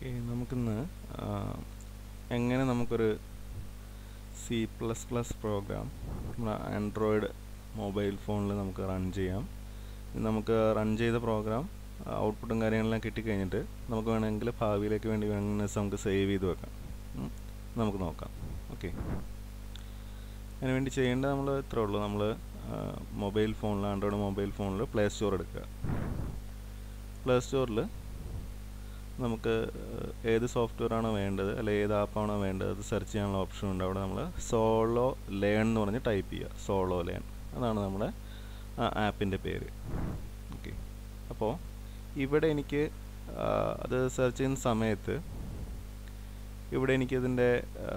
Okay നമുക്കിന്ന് ആ, എങ്ങനെ നമുക്കൊരു സി പ്ലസ് പ്ലസ് പ്രോഗ്രാം നമ്മുടെ ആൻഡ്രോയിഡ് മൊബൈൽ ഫോണിൽ നമുക്ക് റൺ ചെയ്യാം ഇത് നമുക്ക് റൺ ചെയ്ത പ്രോഗ്രാം ഔട്ട്പുട്ടും കാര്യങ്ങളെല്ലാം കിട്ടിക്കഴിഞ്ഞിട്ട് നമുക്ക് വേണമെങ്കിൽ ഭാവിയിലേക്ക് വേണ്ടി വേണമെങ്കിൽ നമുക്ക് സേവ് ചെയ്ത് വെക്കാം ഉം. നമുക്ക് നോക്കാം ഓക്കെ അതിന് വേണ്ടി ചെയ്യേണ്ടത് നമ്മൾ ഇത്രേ ഉള്ളൂ നമ്മൾ മൊബൈൽ ഫോണിൽ ആൻഡ്രോയിഡ് മൊബൈൽ ഫോണിൽ പ്ലേ സ്റ്റോർ എടുക്കുക പ്ലേ സ്റ്റോറിൽ നമുക്ക് ഏഹ്, ഏത് സോഫ്റ്റ്വെയർ ആണോ വേണ്ടത് അല്ലെ ഏത് ആപ്പാണോ വേണ്ടത് അത് സെർച്ച് ചെയ്യാനുള്ള ഓപ്ഷൻ ഉണ്ട് അവിടെ നമ്മൾ സോളോ ലേൺ എന്ന് പറഞ്ഞ് ടൈപ്പ് ചെയ്യുക സോളോ ലേൺ അതാണ് നമ്മുടെ ആ ആപ്പിൻ്റെ പേര് ഓക്കെ അപ്പോൾ ഇവിടെ എനിക്ക് ആ, അത് സെർച്ച് ചെയ്യുന്ന സമയത്ത് ഇവിടെ എനിക്കതിൻ്റെ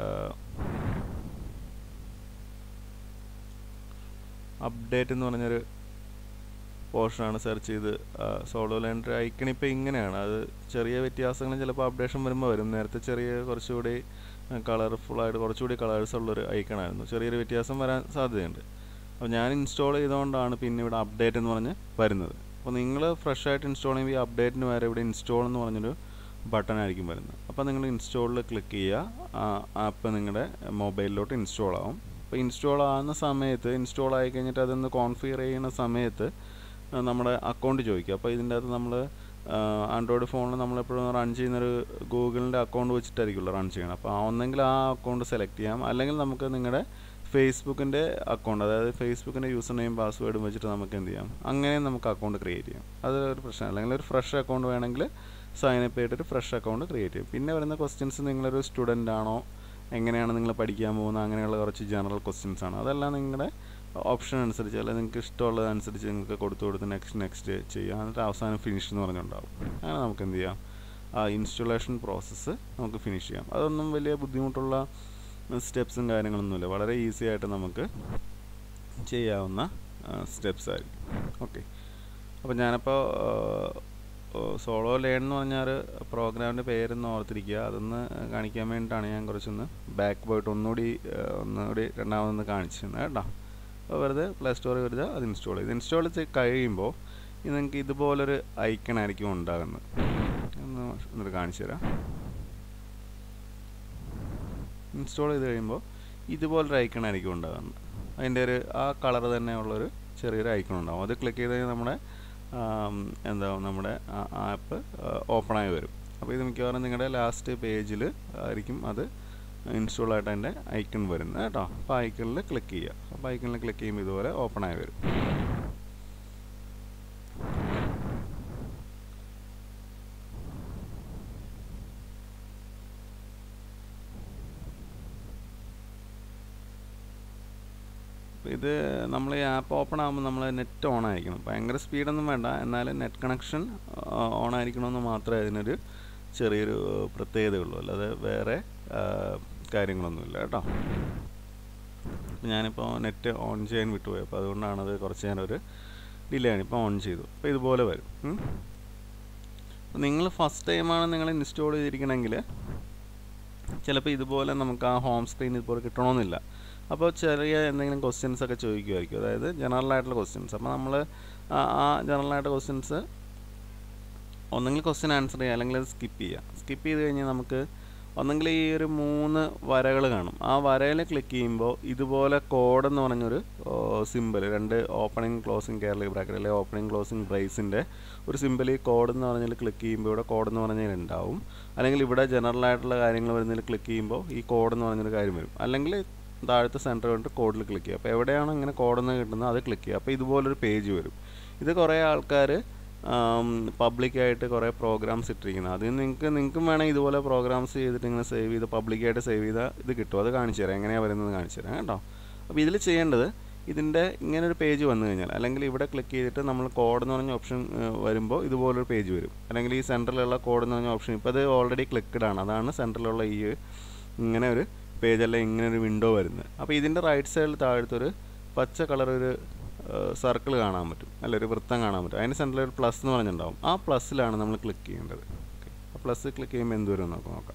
അപ്ഡേറ്റ് എന്ന് പറഞ്ഞൊരു പോർഷനാണ് സെർച്ച് ചെയ്ത് സോളോ ലാൻഡർ ഐക്കൺ ഇപ്പോൾ ഇങ്ങനെയാണ് അത് ചെറിയ വ്യത്യാസങ്ങൾ ചിലപ്പോൾ അപ്ഡേഷൻ വരുമ്പോൾ വരും നേരത്തെ ചെറിയ കുറച്ചുകൂടി കളർഫുള്ളായിട്ട് കുറച്ചുകൂടി കളേഴ്സ് ഉള്ളൊരു ഐക്കണായിരുന്നു ചെറിയൊരു വ്യത്യാസം വരാൻ സാധ്യതയുണ്ട് അപ്പോൾ ഞാൻ ഇൻസ്റ്റാൾ ചെയ്തുകൊണ്ടാണ് പിന്നെ ഇവിടെ അപ്ഡേറ്റ് എന്ന് പറഞ്ഞ് വരുന്നത് അപ്പോൾ നിങ്ങൾ ഫ്രഷ് ആയിട്ട് ഇൻസ്റ്റാൾ ചെയ്യുമ്പോൾ ഈ അപ്ഡേറ്റിന് വരെ ഇവിടെ ഇൻസ്റ്റാൾ എന്ന് പറഞ്ഞൊരു ബട്ടൺ ആയിരിക്കും വരുന്നത് അപ്പോൾ നിങ്ങൾ ഇൻസ്റ്റാളിൽ ക്ലിക്ക് ചെയ്യുക ആ ആപ്പ് നിങ്ങളുടെ മൊബൈലിലോട്ട് ഇൻസ്റ്റാൾ ആവും അപ്പോൾ ഇൻസ്റ്റാൾ ആകുന്ന സമയത്ത് ഇൻസ്റ്റാൾ ആയി കഴിഞ്ഞിട്ട് അതൊന്ന് കോൺഫിഗർ ചെയ്യുന്ന സമയത്ത് ആ, നമ്മുടെ അക്കൗണ്ട് ചോദിക്കുക അപ്പോൾ ഇതിൻ്റെ അകത്ത് നമ്മൾ ആൻഡ്രോയിഡ് ഫോണിൽ നമ്മളെപ്പോഴും റൺ ചെയ്യുന്നൊരു ഗൂഗിളിൻ്റെ അക്കൗണ്ട് വെച്ചിട്ടായിരിക്കുമല്ലോ റൺ ചെയ്യണം അപ്പോൾ ഒന്നെങ്കിൽ ആ അക്കൗണ്ട് സെലക്ട് ചെയ്യാം അല്ലെങ്കിൽ നമുക്ക് നിങ്ങളുടെ ഫേസ്ബുക്കിൻ്റെ അക്കൗണ്ട് അതായത് ഫേസ്ബുക്കിൻ്റെ യൂസർ നെയിം പാസ്വേഡും വെച്ചിട്ട് നമുക്ക് എന്ത് ചെയ്യാം അങ്ങനെ നമുക്ക് അക്കൗണ്ട് ക്രിയേറ്റ് ചെയ്യാം അത് ഒരു പ്രശ്നം അല്ലെങ്കിൽ ഒരു ഫ്രഷ് അക്കൗണ്ട് വേണമെങ്കിൽ സൈൻ അപ്പ് ചെയ്തിട്ട് ഫ്രഷ് അക്കൗണ്ട് ക്രിയേറ്റ് ചെയ്യും പിന്നെ വരുന്ന ക്വസ്റ്റ്യൻസ് നിങ്ങളൊരു സ്റ്റുഡൻ്റ് ആണോ എങ്ങനെയാണ് നിങ്ങൾ പഠിക്കാൻ പോകുന്നത് അങ്ങനെയുള്ള കുറച്ച് ജനറൽ ക്വസ്റ്റ്യൻസ് ആണ് അതെല്ലാം നിങ്ങളുടെ ഓപ്ഷൻ അനുസരിച്ച് അല്ലെങ്കിൽ നിങ്ങൾക്ക് ഇഷ്ടമുള്ളതനുസരിച്ച് നിങ്ങൾക്ക് കൊടുത്തു കൊടുത്ത് നെക്സ്റ്റ് നെക്സ്റ്റ് ചെയ്യാം എന്നിട്ട് അവസാനം ഫിനിഷ് എന്ന് പറഞ്ഞുണ്ടാവും അങ്ങനെ നമുക്ക് എന്ത് ചെയ്യാം ആ ഇൻസ്റ്റലേഷൻ പ്രോസസ്സ് നമുക്ക് ഫിനിഷ് ചെയ്യാം അതൊന്നും വലിയ ബുദ്ധിമുട്ടുള്ള സ്റ്റെപ്സും കാര്യങ്ങളൊന്നുമില്ല വളരെ ഈസി ആയിട്ട് നമുക്ക് ചെയ്യാവുന്ന സ്റ്റെപ്സ് ആയിരിക്കും ഓക്കെ അപ്പോൾ ഞാനപ്പോൾ സോളോ ലേൺ എന്ന് പറഞ്ഞാൽ പ്രോഗ്രാമിൻ്റെ പേരൊന്ന് ഓർത്തിരിക്കുക അതൊന്ന് കാണിക്കാൻ വേണ്ടിയിട്ടാണ് ഞാൻ കുറച്ചൊന്ന് ബാക്ക് പോയിട്ട് ഒന്നുകൂടി ആ, ഒന്നുകൂടി രണ്ടാമതൊന്ന് കാണിച്ചു തന്നെ കേട്ടോ അപ്പോൾ വെറുതെ പ്ലേ സ്റ്റോറിൽ വരുക അത് ഇൻസ്റ്റാൾ ചെയ്ത് ഇൻസ്റ്റാൾ ചെയ്ത് കഴിയുമ്പോൾ ഇത് നിങ്ങൾക്ക് ഇതുപോലൊരു ഐക്കൺ ആയിരിക്കും ഉണ്ടാകുന്നത് ഒന്ന് എന്നിട്ട് കാണിച്ചു തരാം ഇൻസ്റ്റാൾ ചെയ്ത് കഴിയുമ്പോൾ ഇതുപോലൊരു ഐക്കൺ ആയിരിക്കും ഉണ്ടാകുന്നത് അതിൻ്റെ ഒരു ആ കളർ തന്നെ ഉള്ളൊരു ചെറിയൊരു ഐക്കൺ ഉണ്ടാവും അത് ക്ലിക്ക് ചെയ്ത് കഴിഞ്ഞാൽ നമ്മുടെ ആം, എന്താ നമ്മുടെ ആപ്പ് ഓപ്പണായി വരും അപ്പോൾ ഇത് മിക്കവാറും നിങ്ങളുടെ ലാസ്റ്റ് പേജിൽ ആയിരിക്കും അത് ഇൻസ്റ്റാൾ ആയിട്ട് അതിൻ്റെ ഐക്കൺ വരുന്നത് കേട്ടോ അപ്പോൾ ഐക്കണിൽ ക്ലിക്ക് ചെയ്യുക അപ്പോൾ ഐക്കണിൽ ക്ലിക്ക് ചെയ്യുമ്പോൾ ഇതുപോലെ ഓപ്പണായി വരും അപ്പോൾ ഇത് നമ്മൾ ഈ ആപ്പ് ഓപ്പൺ ആകുമ്പോൾ നമ്മൾ നെറ്റ് ഓൺ ആയിരിക്കണം ഭയങ്കര സ്പീഡൊന്നും വേണ്ട എന്നാലും നെറ്റ് കണക്ഷൻ ഓൺ ആയിരിക്കണമെന്ന് മാത്രമേ അതിനൊരു ചെറിയൊരു പ്രത്യേകതയുള്ളൂ അല്ലാതെ വേറെ ആ, കാര്യങ്ങളൊന്നുമില്ല കേട്ടോ അപ്പോൾ ഞാനിപ്പോൾ നെറ്റ് ഓൺ ചെയ്യാൻ വിട്ടുപോയി അപ്പോൾ അതുകൊണ്ടാണത് കുറച്ച് നേരം ഒരു ഡിലേ ആണ് ഇപ്പോൾ ഓൺ ചെയ്തു അപ്പോൾ ഇതുപോലെ വരും ഉം. അപ്പോൾ നിങ്ങൾ ഫസ്റ്റ് ടൈമാണ് നിങ്ങൾ ഇൻസ്റ്റാൾ ചെയ്തിരിക്കണമെങ്കിൽ ചിലപ്പോൾ ഇതുപോലെ നമുക്ക് ആ ഹോം സ്ക്രീൻ ഇതുപോലെ കിട്ടണമെന്നില്ല അപ്പോൾ ചെറിയ എന്തെങ്കിലും ക്വസ്റ്റ്യൻസ് ഒക്കെ ചോദിക്കുമായിരിക്കും അതായത് ജനറൽ ആയിട്ടുള്ള ക്വസ്റ്റ്യൻസ് അപ്പോൾ നമ്മൾ ആ ജനറൽ ആയിട്ട് ക്വസ്റ്റ്യൻസ് ഒന്നെങ്കിൽ ക്വസ്റ്റ്യൻ ആൻസർ ചെയ്യുക അല്ലെങ്കിൽ അത് സ്കിപ്പ് ചെയ്യുക സ്കിപ്പ് ചെയ്ത് കഴിഞ്ഞാൽ നമുക്ക് ഒന്നെങ്കിൽ ഈ ഒരു മൂന്ന് വരകൾ കാണും ആ വരയിൽ ക്ലിക്ക് ചെയ്യുമ്പോൾ ഇതുപോലെ കോഡ് എന്ന് പറഞ്ഞൊരു സിമ്പിൾ രണ്ട് ഓപ്പണിംഗ് ക്ലോസിംഗ് കേരള ബ്രാക്കറ്റ് അല്ലെങ്കിൽ ഓപ്പണിംഗ് ക്ലോസിംഗ് ബ്രേസിൻ്റെ ഒരു സിമ്പിൾ ഈ കോഡ് എന്ന് പറഞ്ഞാൽ ക്ലിക്ക് ചെയ്യുമ്പോൾ ഇവിടെ കോഡ് എന്ന് പറഞ്ഞാൽ ഉണ്ടാവും അല്ലെങ്കിൽ ഇവിടെ ജനറൽ ആയിട്ടുള്ള കാര്യങ്ങൾ വരുന്നതിൽ ക്ലിക്ക് ചെയ്യുമ്പോൾ ഈ കോഡ് എന്ന് പറഞ്ഞൊരു കാര്യം വരും അല്ലെങ്കിൽ താഴത്തെ സെൻറ്റർ കണ്ടിട്ട് കോഡിൽ ക്ലിക്ക് ചെയ്യുക അപ്പോൾ എവിടെയാണോ ഇങ്ങനെ കോഡെന്ന് കിട്ടുന്നത് അത് ക്ലിക്ക് ചെയ്യുക അപ്പോൾ ഇതുപോലൊരു പേജ് വരും ഇത് കുറേ ആൾക്കാർ പബ്ലിക്കായിട്ട് കുറേ പ്രോഗ്രാംസ് ഇട്ടിരിക്കുന്നത് അത് നിങ്ങൾക്ക് നിങ്ങൾക്കും വേണമെങ്കിൽ ഇതുപോലെ പ്രോഗ്രാംസ് ചെയ്തിട്ട് ഇങ്ങനെ സേവ് ചെയ്ത് പബ്ലിക്കായിട്ട് സേവ് ചെയ്താൽ ഇത് കിട്ടും അത് കാണിച്ചു തരാം എങ്ങനെയാണ് വരുന്നത് കാണിച്ചു തരാം കേട്ടോ അപ്പോൾ ഇതിൽ ചെയ്യേണ്ടത് ഇതിൻ്റെ ഇങ്ങനെ ഒരു പേജ് വന്നു കഴിഞ്ഞാൽ അല്ലെങ്കിൽ ഇവിടെ ക്ലിക്ക് ചെയ്തിട്ട് നമ്മൾ കോഡ് എന്ന് പറഞ്ഞ ഓപ്ഷൻ വരുമ്പോൾ ഇതുപോലൊരു പേജ് വരും അല്ലെങ്കിൽ ഈ സെൻറ്ററിലുള്ള കോഡ് എന്ന് പറഞ്ഞ ഓപ്ഷൻ ഇപ്പോൾ അത് ഓൾറെഡി ക്ലിക്കഡ് ആണ് അതാണ് സെൻറ്ററിലുള്ള ഈ ഇങ്ങനെ ഒരു പേജ് അല്ല ഇങ്ങനെ ഒരു വിൻഡോ വരുന്നത് അപ്പോൾ ഇതിൻ്റെ റൈറ്റ് സൈഡിൽ താഴത്തൊരു പച്ച കളർ ഒരു സർക്കിൾ കാണാൻ പറ്റും അല്ല ഒരു വൃത്തം കാണാൻ പറ്റും അതിന് സെൻറ്ററിൽ ഒരു പ്ലസ് എന്ന് പറഞ്ഞിട്ടുണ്ടാവും ആ പ്ലസ്സിലാണ് നമ്മൾ ക്ലിക്ക് ചെയ്യേണ്ടത് ഓക്കെ ആ പ്ലസ് ക്ലിക്ക് ചെയ്യുമ്പോൾ എന്ത് വരും നമുക്ക് നോക്കാം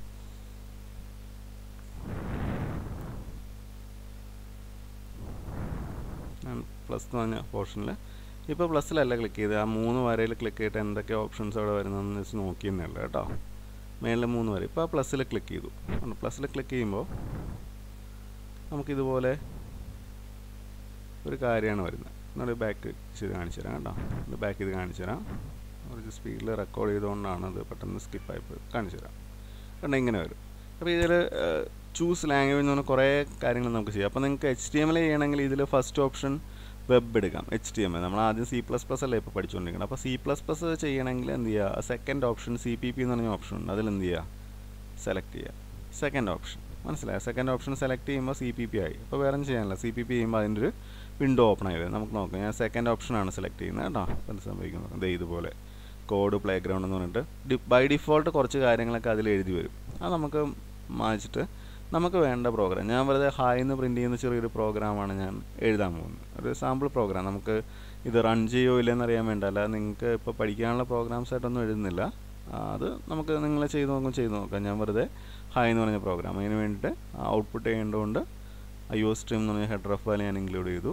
പ്ലസ് എന്ന് പറഞ്ഞ പോർഷനിൽ ഇപ്പോൾ പ്ലസ്സിലല്ല ക്ലിക്ക് ചെയ്ത് ആ മൂന്ന് വരയിൽ ക്ലിക്ക് ചെയ്തിട്ട് എന്തൊക്കെ ഓപ്ഷൻസ് അവിടെ വരുന്നതെന്ന് വെച്ച് നോക്കിയെന്നേ ഉള്ളൂ കേട്ടോ മേളിൽ മൂന്ന് വരെ ഇപ്പോൾ പ്ലസ്സിൽ ക്ലിക്ക് ചെയ്തു പ്ലസ്സിൽ ക്ലിക്ക് ചെയ്യുമ്പോൾ നമുക്കിതുപോലെ ഒരു കാര്യമാണ് വരുന്നത് എന്നൊരു ബാക്ക് ചെയ്ത് കാണിച്ചു തരാം കേട്ടോ ഇത് ബാക്ക് ചെയ്ത് കാണിച്ചു തരാം കുറച്ച് സ്പീഡിൽ റെക്കോർഡ് ചെയ്തുകൊണ്ടാണ് അത് പെട്ടെന്ന് സ്കിപ്പായി പോയി കാണിച്ചു തരാം കണ്ട ഇങ്ങനെ വരും അപ്പോൾ ഇതിൽ ചൂസ് ലാംഗ്വേജ് എന്ന് പറഞ്ഞാൽ കുറേ കാര്യങ്ങൾ നമുക്ക് ചെയ്യാം അപ്പോൾ നിങ്ങൾക്ക് എച്ച് ടി എം എൽ ചെയ്യണമെങ്കിൽ ഇതിൽ ഫസ്റ്റ് ഓപ്ഷൻ വെബ് എടുക്കാം എച്ച് ടി എം എൽ നമ്മൾ ആദ്യം സി പ്ലസ് പ്ലസ് അല്ലേ ഇപ്പോൾ പഠിച്ചുകൊണ്ടിരിക്കുന്നത് അപ്പോൾ സി പ്ലസ് പ്ലസ് ചെയ്യണമെങ്കിൽ എന്ത് ചെയ്യുക second option C P P എന്ന് പറഞ്ഞ ഓപ്ഷൻ ഉണ്ട് അതിൽ എന്ത് ചെയ്യുക സെലക്ട് ചെയ്യുക സെക്കൻഡ് ഓപ്ഷൻ മനസ്സിലായോ സെക്കൻഡ് ഓപ്ഷൻ സെലക്ട് ചെയ്യുമ്പോൾ സി പി പി ആയി അപ്പോൾ വേറെ ഒന്നും ചെയ്യാനില്ല സി പി പി ചെയ്യുമ്പോൾ അതിൻ്റെ ഒരു വിൻഡോ ഓപ്പൺ ആയി വരും നമുക്ക് നോക്കാം ഞാൻ സെക്കൻഡ് ഓപ്ഷനാണ് സെലക്ട് ചെയ്യുന്നത് കേട്ടോ അപ്പോൾ എന്ത് സംഭവിക്കുന്നത് ദേ ഇതുപോലെ കോഡ് പ്ലേ ഗ്രൗണ്ട് എന്ന് പറഞ്ഞിട്ട് ഡി ബൈ ഡിഫോൾട്ട് കുറച്ച് കാര്യങ്ങളൊക്കെ അതിൽ എഴുതി വരും അത് നമുക്ക് മായ്ച്ചിട്ട് നമുക്ക് വേണ്ട പ്രോഗ്രാം ഞാൻ വെറുതെ ഹായ് എന്ന് പ്രിൻറ്റ് ചെയ്യുന്ന ചെറിയൊരു പ്രോഗ്രാമാണ് ഞാൻ എഴുതാൻ പോകുന്നത് ഒരു സാമ്പിൾ പ്രോഗ്രാം നമുക്ക് ഇത് റൺ ചെയ്യോ ഇല്ലെന്ന് അറിയാൻ വേണ്ട അല്ല നിങ്ങൾക്ക് ഇപ്പോൾ പഠിക്കാനുള്ള പ്രോഗ്രാംസ് ആയിട്ടൊന്നും എഴുതുന്നില്ല അത് നമുക്ക് നിങ്ങൾ ചെയ്ത് നോക്കും ചെയ്ത് നോക്കാം ഞാൻ വെറുതെ ഹായ് എന്ന് പറഞ്ഞ പ്രോഗ്രാം അതിന് വേണ്ടിയിട്ട് ഔട്ട്പുട്ട് ചെയ്യേണ്ടതുകൊണ്ട് ഐ ഒ സ്ട്രീം എന്ന് പറഞ്ഞ ഹെഡർ ഓഫ് ഫയൽ ഞാൻ ഇൻക്ലൂഡ് ചെയ്തു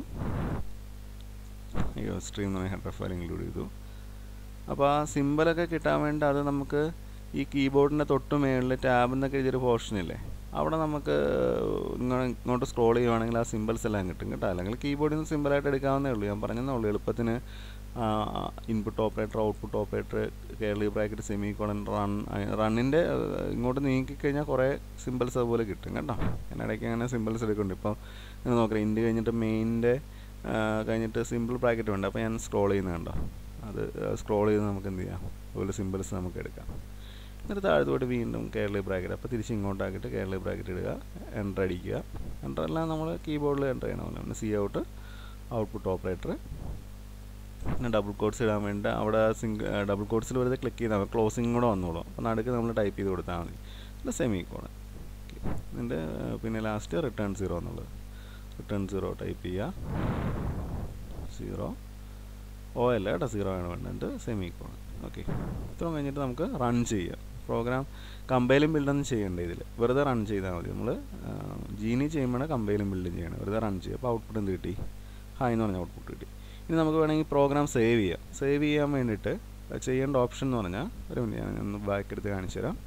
ഐ ഒ സ്ട്രീം എന്ന് പറഞ്ഞ ഹെഡർ ഓഫ് ഫയൽ ഇൻക്ലൂഡ് ചെയ്തു അപ്പോൾ ആ സിമ്പിളൊക്കെ കിട്ടാൻ വേണ്ടി അത് നമുക്ക് ഈ കീബോർഡിൻ്റെ തൊട്ട് മുകളിൽ ടാബ് എന്നൊക്കെ എഴുതിയൊരു പോർഷൻ ഇല്ലേ അവിടെ നമുക്ക് ഇങ്ങോട്ട് സ്ക്രോൾ ചെയ്യുവാണെങ്കിൽ ആ സിമ്പിൾസ് എല്ലാം കിട്ടും കേട്ടോ അല്ലെങ്കിൽ കീബോർഡിൽ നിന്ന് സിമ്പിളായിട്ട് എടുക്കാവുന്നേ ഉള്ളൂ ഞാൻ പറഞ്ഞതേ ഉള്ളൂ എളുപ്പത്തിന് input operator output operator curly bracket semicolon run റണ്ണിൻ്റെ ഇങ്ങോട്ട് നീക്കിക്കഴിഞ്ഞാൽ കുറേ സിമ്പിൾസ് അതുപോലെ കിട്ടും കേട്ടോ ഞാൻ ഇടയ്ക്ക് അങ്ങനെ സിമ്പിൾസ് എടുക്കുന്നുണ്ട് ഇപ്പോൾ നിങ്ങൾ നോക്കാം ഇൻഡ് കഴിഞ്ഞിട്ട് മെയിൻ്റെ കഴിഞ്ഞിട്ട് സിമ്പിൾ ബ്രാക്കറ്റ് ഉണ്ട് അപ്പോൾ ഞാൻ സ്ക്രോൾ ചെയ്യുന്നത് കണ്ടോ അത് സ്ക്രോൾ ചെയ്ത് നമുക്ക് എന്ത് ചെയ്യാം അതുപോലെ സിമ്പിൾസ് നമുക്ക് എടുക്കാം എന്നിട്ട് താഴത്തോട്ട് വീണ്ടും കേരളി ബ്രാക്കറ്റ് അപ്പോൾ തിരിച്ച് ഇങ്ങോട്ടാക്കിയിട്ട് കേരളി ബ്രാക്കറ്റ് ഇടുക എൻ്റർ അടിക്കുക എൻ്റർ എല്ലാം നമ്മൾ കീബോർഡിൽ എൻ്റർ ചെയ്യണം പിന്നെ സി ഔട്ട് ഔട്ട്പുട്ട് ഓപ്പറേറ്റർ പിന്നെ ഡബിൾ കോഡ്സ് ഇടാൻ വേണ്ടി അവിടെ സിംഗ് ഡബിൾ കോഡ്സിൽ വെറുതെ ക്ലിക്ക് ചെയ്താൽ മതി ക്ലോസിങ് കൂടെ വന്നോളും അപ്പോൾ നടുക്ക് നമ്മൾ ടൈപ്പ് ചെയ്ത് കൊടുത്താൽ മതി പിന്നെ സെമി കോഡ് ഇതിൻ്റെ പിന്നെ ലാസ്റ്റ് റിട്ടേൺ സീറോ എന്നുള്ളത് റിട്ടേൺ സീറോ ടൈപ്പ് ചെയ്യുക സീറോ ഓ അല്ല കേട്ടോ സീറോ ആണ് വേണ്ടത് സെമി കോൺ ഓക്കെ ഇത്രയും കഴിഞ്ഞിട്ട് നമുക്ക് റൺ ചെയ്യാം പ്രോഗ്രാം കമ്പൈലും ബിൽഡൊന്നും ചെയ്യേണ്ട ഇതിൽ വെറുതെ റൺ ചെയ്താൽ മതി നമ്മൾ ജീനി ചെയ്യുമ്പോഴാണ് കമ്പൈലും ബിൽഡും ചെയ്യണം വെറുതെ റൺ ചെയ്യുക അപ്പോൾ ഔട്ട്പുട്ട് എന്ത് കിട്ടി ഹായ് എന്ന് പറഞ്ഞ ഔട്ട്പുട്ട് കിട്ടി ഇനി നമുക്ക് വേണമെങ്കിൽ പ്രോഗ്രാം സേവ് ചെയ്യാം സേവ് ചെയ്യാൻ വേണ്ടിയിട്ട് ചെയ്യേണ്ട ഓപ്ഷൻ എന്ന് പറഞ്ഞാൽ ഒരു മിനിറ്റ് ഞാൻ ഒന്ന് ബാക്ക് എടുത്ത് കാണിച്ചു തരാം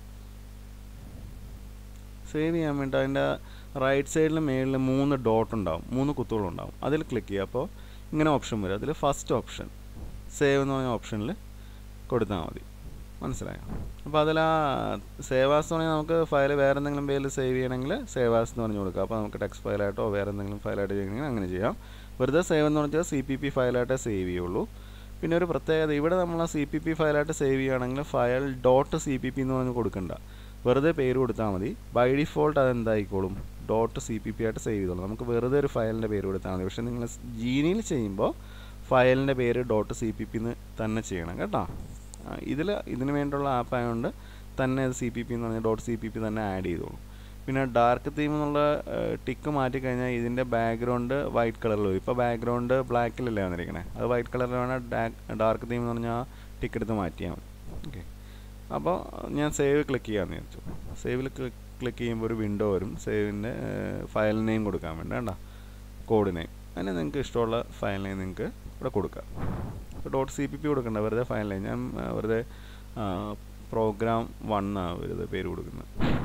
സേവ് ചെയ്യാൻ വേണ്ടി അതിൻ്റെ റൈറ്റ് സൈഡിൽ മേളിൽ മൂന്ന് ഡോട്ട് ഉണ്ടാവും മൂന്ന് കുത്തുകളുണ്ടാവും അതിൽ ക്ലിക്ക് ചെയ്യുക അപ്പോൾ ഇങ്ങനെ ഓപ്ഷൻ വരും അതിൽ ഫസ്റ്റ് ഓപ്ഷൻ സേവ് എന്ന് പറഞ്ഞ ഓപ്ഷനിൽ കൊടുത്താൽ മതി മനസ്സിലായോ അപ്പോൾ അതിൽ ആ സേവാസ് എന്ന് പറഞ്ഞാൽ നമുക്ക് ഫയൽ വേറെ എന്തെങ്കിലും പേരിൽ സേവ് ചെയ്യണമെങ്കിൽ സേവാസ് എന്ന് പറഞ്ഞു കൊടുക്കുക അപ്പോൾ നമുക്ക് ടെക്സ്റ്റ് ഫയലായിട്ടോ വേറെ എന്തെങ്കിലും ഫയലായിട്ട് ചെയ്യണമെങ്കിൽ അങ്ങനെ ചെയ്യാം വെറുതെ സേവ് എന്ന് പറഞ്ഞാൽ സി പി പി ഫയലായിട്ടേ സേവ് ചെയ്യുള്ളൂ പിന്നെ ഒരു പ്രത്യേകത ഇവിടെ നമ്മൾ ആ സി പി പി ഫയലായിട്ട് സേവ് ചെയ്യുകയാണെങ്കിൽ file dot C P P എന്ന് പറഞ്ഞ് കൊടുക്കണ്ട വെറുതെ പേര് കൊടുത്താൽ മതി ബൈ ഡിഫോൾട്ട് അത് എന്തായിക്കോളും ഡോട്ട് സി പി പി ആയിട്ട് സേവ് ചെയ്തോളൂ നമുക്ക് വെറുതെ ഒരു ഫയലിൻ്റെ പേര് കൊടുത്താൽ മതി പക്ഷേ നിങ്ങൾ ജീനിയിൽ ചെയ്യുമ്പോൾ ഫയലിൻ്റെ പേര് ഡോട്ട് സി പി പി എന്ന് തന്നെ ചെയ്യണം കേട്ടോ ഇതിൽ ഇതിന് വേണ്ടിയുള്ള ആപ്പ് ആയതുകൊണ്ട് തന്നെ സി പി പി എന്ന് പറഞ്ഞാൽ ഡോട്ട് സി പി പി തന്നെ ആഡ് ചെയ്തോളൂ പിന്നെ ഡാർക്ക് തീം എന്നുള്ള ടിക്ക് മാറ്റിക്കഴിഞ്ഞാൽ ഇതിൻ്റെ ബാക്ക്ഗ്രൗണ്ട് വൈറ്റ് കളറിൽ വരും ഇപ്പോൾ ബാക്ക്ഗ്രൗണ്ട് ബ്ലാക്കിലല്ലേ വന്നിരിക്കണേ അത് വൈറ്റ് കളറിൽ വേണം ഡാർക്ക് തീം എന്ന് പറഞ്ഞാൽ ടിക്ക് എടുത്ത് മാറ്റിയാൽ മതി ഓക്കെ അപ്പോൾ ഞാൻ സേവ് ക്ലിക്ക് ചെയ്യാമെന്ന് വിചാരിച്ചു സേവിൽ ക്ലിക്ക് ചെയ്യുമ്പോൾ ഒരു വിൻഡോ വരും സേവിൻ്റെ ഫയൽ നെയിം കൊടുക്കാൻ വേണ്ടി വേണ്ട കോഡ് നെയിം അതിന് നിങ്ങൾക്ക് ഇഷ്ടമുള്ള ഫയൽ നെയിം നിങ്ങൾക്ക് ഇവിടെ കൊടുക്കാം ഇപ്പോൾ ഡോട്ട് സി പി പി കൊടുക്കണ്ട വെറുതെ ഫയൽ നെയിം ഞാൻ വെറുതെ പ്രോഗ്രാം വൺ ആണ് വെറുതെ പേര് കൊടുക്കുന്നത്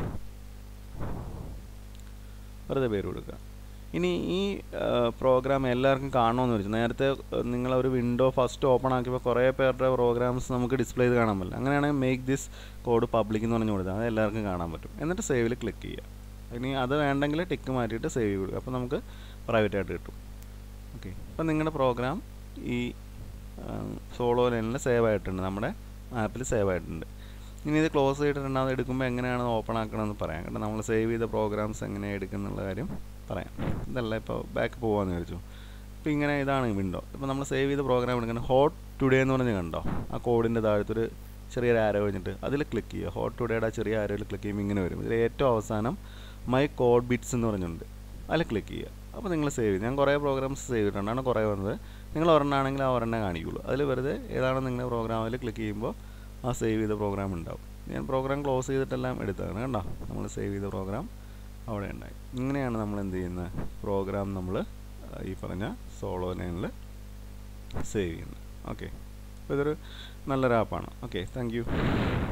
വെറുതെ പേര് കൊടുക്കുക ഇനി ഈ പ്രോഗ്രാം എല്ലാവർക്കും കാണണമെന്ന് വെച്ചു നേരത്തെ നിങ്ങൾ ഒരു വിൻഡോ ഫസ്റ്റ് ഓപ്പൺ ആക്കിയപ്പോൾ കുറേ പേരുടെ പ്രോഗ്രാംസ് നമുക്ക് ഡിസ്പ്ലേ ചെയ്ത് കാണാൻ പറ്റില്ല അങ്ങനെയാണെങ്കിൽ മേക്ക് ദിസ് കോഡ് പബ്ലിക് എന്ന് പറഞ്ഞു കൊടുത്താൽ അത് എല്ലാവർക്കും കാണാൻ പറ്റും എന്നിട്ട് സേവിൽ ക്ലിക്ക് ചെയ്യുക ഇനി അത് വേണ്ടെങ്കിൽ ടിക്ക് മാറ്റിയിട്ട് സേവ് ചെയ്ത് കൊടുക്കുക അപ്പോൾ നമുക്ക് പ്രൈവറ്റ് ആയിട്ട് കിട്ടും ഓക്കെ അപ്പോൾ നിങ്ങളുടെ പ്രോഗ്രാം ഈ സോളോ ലൈനിൽ സേവ് ആയിട്ടുണ്ട് നമ്മുടെ ആപ്പിൽ സേവ് ആയിട്ടുണ്ട് ഇനി ഇത് ക്ലോസ് ചെയ്തിട്ടുണ്ട് അത് എടുക്കുമ്പോൾ എങ്ങനെയാണ് ഓപ്പൺ ആക്കണമെന്ന് പറയാം കേട്ടോ നമ്മൾ സേവ് ചെയ്ത പ്രോഗ്രാംസ് എങ്ങനെയാണ് എടുക്കുന്നുള്ള കാര്യം പറയാം ഇതല്ല ഇപ്പോൾ ബാക്ക് പോകാമെന്ന് വിചാരിച്ചു ഇപ്പോൾ ഇങ്ങനെ ഇതാണ് വിൻഡോ ഇപ്പോൾ നമ്മൾ സേവ് ചെയ്ത പ്രോഗ്രാം എടുക്കുന്നത് ഹോട്ട് ടുഡേ എന്ന് പറഞ്ഞ് കണ്ടോ ആ കോഡിൻ്റെ താഴത്തൊരു ചെറിയൊരു ആരോ കഴിഞ്ഞിട്ട് അതിൽ ക്ലിക്ക് ചെയ്യുക ഹോട്ട് ടുഡേയുടെ ആ ചെറിയ ആരോയിൽ ക്ലിക്ക് ചെയ്യുമ്പോൾ ഇങ്ങനെ വരും ഇതിൽ ഏറ്റവും അവസാനം മൈ കോഡ് ബിറ്റ്സ് എന്ന് പറഞ്ഞിട്ടുണ്ട് അതിൽ ക്ലിക്ക് ചെയ്യുക അപ്പോൾ നിങ്ങൾ സേവ് ചെയ്ത് ഞാൻ കുറേ പ്രോഗ്രാംസ് സേവ് ചെയ്തിട്ടുണ്ടാണ് കുറേ വന്നത് നിങ്ങൾ ഒരെണ്ണമാണെങ്കിൽ ആ ഒരെണ്ണം കാണിക്കുള്ളൂ അതിൽ വെറുതെ ഏതാണ് നിങ്ങളുടെ പ്രോഗ്രാമിൽ ക്ലിക്ക് ചെയ്യുമ്പോൾ ആ സേവ് ചെയ്ത പ്രോഗ്രാം ഉണ്ടാവും ഞാൻ പ്രോഗ്രാം ക്ലോസ് ചെയ്തിട്ടെല്ലാം എടുത്താണ് കണ്ടോ നമ്മൾ സേവ് ചെയ്ത പ്രോഗ്രാം അവിടെ ഉണ്ടായി ഇങ്ങനെയാണ് നമ്മൾ എന്ത് ചെയ്യുന്നത് പ്രോഗ്രാം നമ്മൾ ഈ പറഞ്ഞ സോളോ ലൈനിൽ സേവ് ചെയ്യുന്നത് ഓക്കെ അപ്പോൾ ഇതൊരു നല്ലൊരു ആപ്പാണ് ഓക്കെ താങ്ക് യു